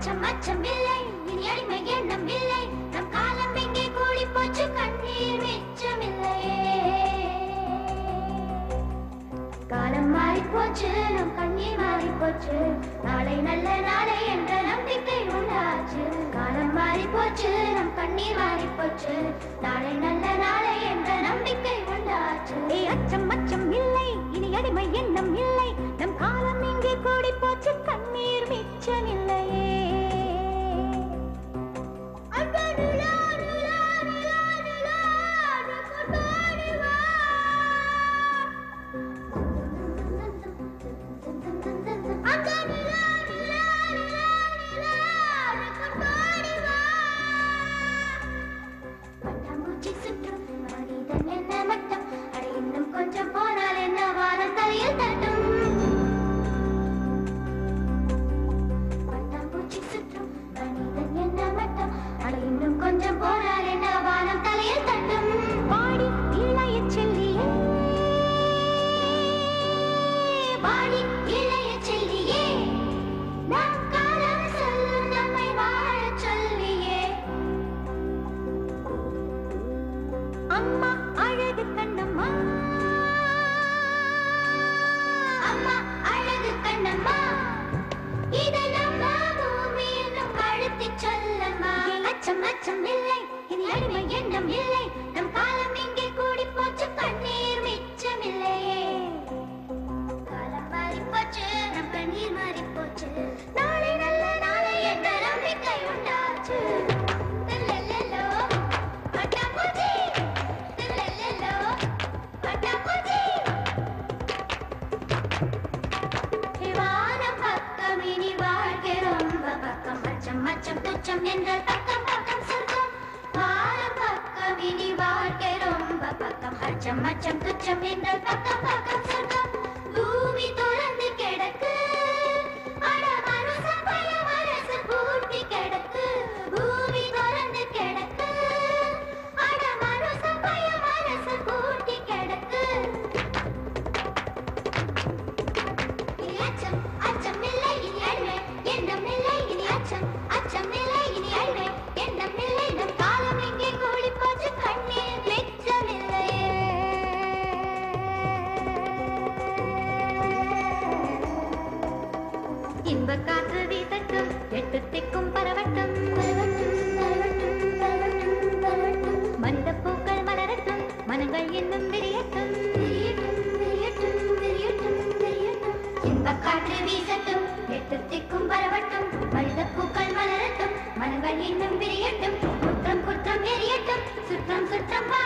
அச்சம் அச்சம் இல்லை இனி அடிமை எண்ணம் இல்லை நம் காலம் எங்கே கூடி போச்சு கண்ணீர் மிச்சமில்லையே காலம் மாறி போச்சு நம் கண்ணீர் மாறி போச்சு நாளை நல்ல நாளை என்ற நம்பிக்கை உண்டாச்சு காலம் மாறி போச்சு நம் கண்ணீர் மாறி போச்சு நாளை நல்ல நாளை என்ற நம்பிக்கை உண்டாச்சு ஏ அச்சம் அச்சம் இல்லை இனி அடிமை எண்ணம் இல்லை நம் காலம் இங்கே கூடி போச்சு கண்ணீர் மிச்சமில்லையே அடடுலா, டுலா, டுலா, டுலா, டுகுடாடி வா. அங்க நிலா, நிலா, நிலா, நிலா, டுகுடாடி வா. பட்டாம்பூச்சி சுற்றும் மனிதன் என்ன மட்டம் அட இன்னும் கொஞ்சம் போனால் என்ன வானம் தலையில் தட்டும் பட்டாம்பூச்சி சுற்றும் மனிதன் என்ன மட்டம் அட இன்னும் கொஞ்சம் போனால் என்ன வானம் தலையில் தட்டும் பாடி இளைய செல்லியே பாடி இளைய செல்லியே நம் காலம் சொல்லும் நம்மை வாழச் சொல்லியே அம்மா அழகு கண்ணம்மா அம்மா அழகு கண்ணம்மா இதை நம்ம பூமி என்னும் கழுத்தி சொல்லம்மா அச்சம் அச்சம் இல்லை இனி அடிமை எண்ணம் இல்லை நம் காலம் இங்கே கூடி போச்சு கண்ணீர் மிச்சமில்லையே காலம் மாறி போச்சு நம் கண்ணீர் மாறி போச்சு நாளை நல்ல நாளை என்ற நம்பிக்கை உண்டாச்சு லல்லல்லோ, பட்டாம்பூச்சி. லல்லல்லோ, பட்டாம்பூச்சி. வானம் பக்கம் இனி வாழ்க்கை ரொம்ப பக்கம் அச்சம் அச்சம் துச்சம் என்றால் பக்கம் பக்கம் சொர்க்கம் வானம் பக்கம் இனி வாழ்க்கை ரொம்ப பக்கம் அச்சம் அச்சம் துச்சம் என்றால் பக்கம் பக்கம் சொர்க்கம் பூமி தொடர்ந்து கிடக்கு அட மனுஷன் பய மனசு பூட்டி கிடக்கு பூமி தொடர்ந்து கிடக்கு அட மனுஷன் பய மனசு பூட்டி கிடக்கு இனி அச்சம் அச்சம் இல்லை இனி அழிவே எண்ணம் இல்லை இனி அச்சம் அச்சம் இல்லை இனி அழிவே எண்ணம் இல்லை நம் காலம் எங்கே கூடி போச்சு கண்ணீர் மிச்சமில்லையே இன்ப காற்று வீசட்டும் எட்டு திக்கும் பரவட்டும் மனித பூக்கள் மலரட்டும் மனங்கள் இன்னும் விரியட்டும் இன்ப காற்று வீசட்டும் எட்டு திக்கும் பரவட்டும் மனித பூக்கள் மலரட்டும் மனங்கள் இன்னும் விரியட்டும் குற்றம் குற்றம் எரியட்டும் சுற்றம் சுற்றம்